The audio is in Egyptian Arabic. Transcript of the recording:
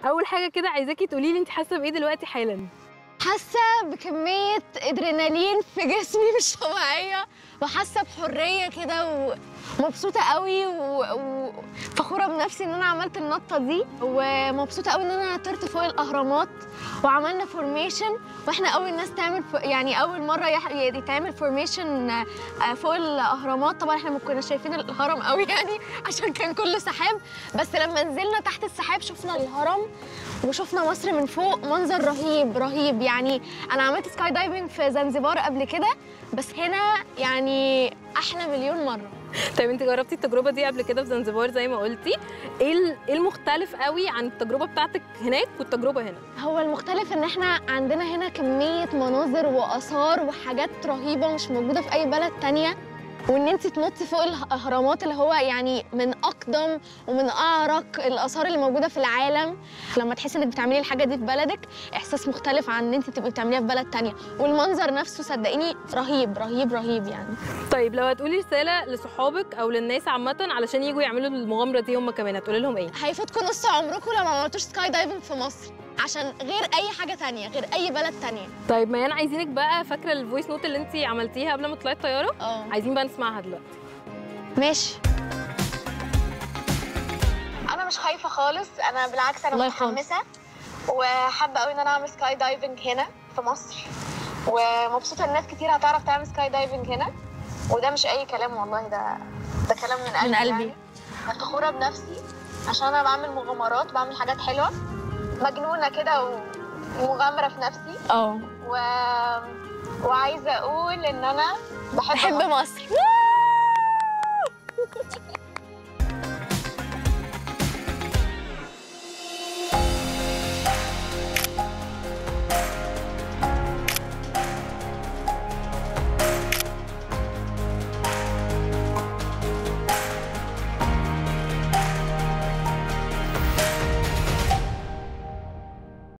اول حاجه كده عايزاكي تقولي لي انت حاسه بايه دلوقتي حالا حاسه بكميه ادرينالين في جسمي مش طبيعيه وحاسه بحريه كده ومبسوطه قوي و- وفخوره بنفسي ان انا عملت النطه دي ومبسوطه قوي ان انا طرت فوق الاهرامات وعملنا فورميشن واحنا اول ناس تعمل ف... يعني اول مره يح... يتعمل فورميشن فوق الاهرامات طبعا احنا ما كناش شايفين الهرم قوي يعني عشان كان كله سحاب بس لما نزلنا تحت السحاب شفنا الهرم وشفنا مصر من فوق منظر رهيب رهيب يعني انا عملت سكاي دايفنج في زنزبار قبل كده بس هنا يعني احلى مليون مره طيب انت جربتي التجربه دي قبل كده في زنزبار زي ما قلتي ايه ال- ايه المختلف قوي عن التجربه بتاعتك هناك والتجربه هنا هو المختلف ان احنا عندنا هنا كميه مناظر واثار وحاجات رهيبه مش موجوده في اي بلد تانية وان انت تنطي فوق الاهرامات اللي هو يعني من اقدم ومن اعرق الاثار اللي موجوده في العالم لما تحسي انك بتعملي الحاجه دي في بلدك احساس مختلف عن ان انت تبقي بتعمليها في بلد تانية والمنظر نفسه صدقيني رهيب رهيب رهيب يعني طيب لو هتقولي رساله لصحابك او للناس عامه علشان يجوا يعملوا المغامره دي هم كمان هتقولي لهم ايه هيفوتكم نص عمركم لو ما عملتوش سكاي دايفنج في مصر عشان غير اي حاجه تانية غير اي بلد تانية طيب ميان عايزينك بقى فاكره الفويس نوت اللي انت عملتيها قبل ما تطلعي الطياره اه عايزين بقى نسمعها دلوقتي ماشي انا مش خايفه خالص انا بالعكس انا الله يرحمه. متحمسه وحابه قوي ان انا اعمل سكاي دايفنج هنا في مصر ومبسوطه ان ناس كتير هتعرف تعمل سكاي دايفنج هنا وده مش اي كلام والله ده ده كلام من قلبي من قلبي. يعني. أنا فخوره بنفسي عشان انا بعمل مغامرات بعمل حاجات حلوه مجنونه كده و- ومغامره في نفسي اه و... وعايزه اقول ان انا بحب, بحب مصر. مصر